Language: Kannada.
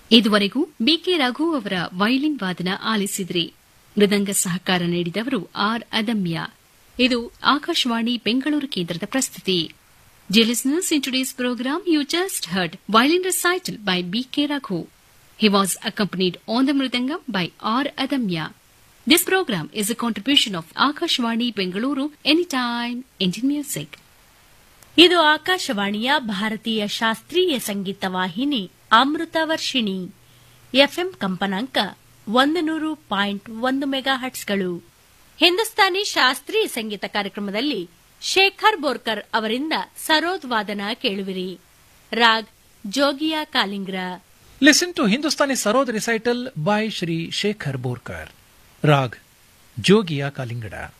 ಇದುವರೆಗೂ ಬಿಕೆ ರಘು ಅವರ ವೈಲಿನ್ ವಾದನ ಆಲಿಸಿದ್ರಿ ಮೃದಂಗ ಸಹಕಾರ ನೀಡಿದವರು ಆರ್ ಅದಮ್ಯ ಇದು ಆಕಾಶವಾಣಿ ಬೆಂಗಳೂರು ಕೇಂದ್ರದ ಪ್ರಸ್ತುತಿ Dear listeners, in today's program, you just heard violin recital by B.K. Raghu. He was accompanied on the mridangam by R. Adamya. This program is a contribution of Akashwani Bengaluru Anytime Indian Music. ಇದು ಆಕಾಶವಾಣಿಯ ಭಾರತೀಯ ಶಾಸ್ತ್ರೀಯ ಸಂಗೀತ ವಾಹಿನಿ ಅಮೃತ ವರ್ಷಿಣಿ ಎಫ್ಎಂ ಕಂಪನಾಂಕ ಒಂದು ನೂರು ಪಾಯಿಂಟ್ ಒಂದು ಮೆಗಾ ಹಟ್ಸ್ಗಳು ಹಿಂದೂಸ್ತಾನಿ ಶಾಸ್ತ್ರೀಯ ಸಂಗೀತ ಕಾರ್ಯಕ್ರಮದಲ್ಲಿ ಶೇಖರ್ ಬೋರ್ಕರ್ ಅವರಿಂದ ಸರೋದ್ ವಾದನ ಕೇಳುವಿರಿ raag ಜೋಗಿಯಾ ಕಾಲಿಂಗ್ರ Listen to Hindustani Sarod recital by Shri Shekhar Borkar. Rag Jogiya Kalingada.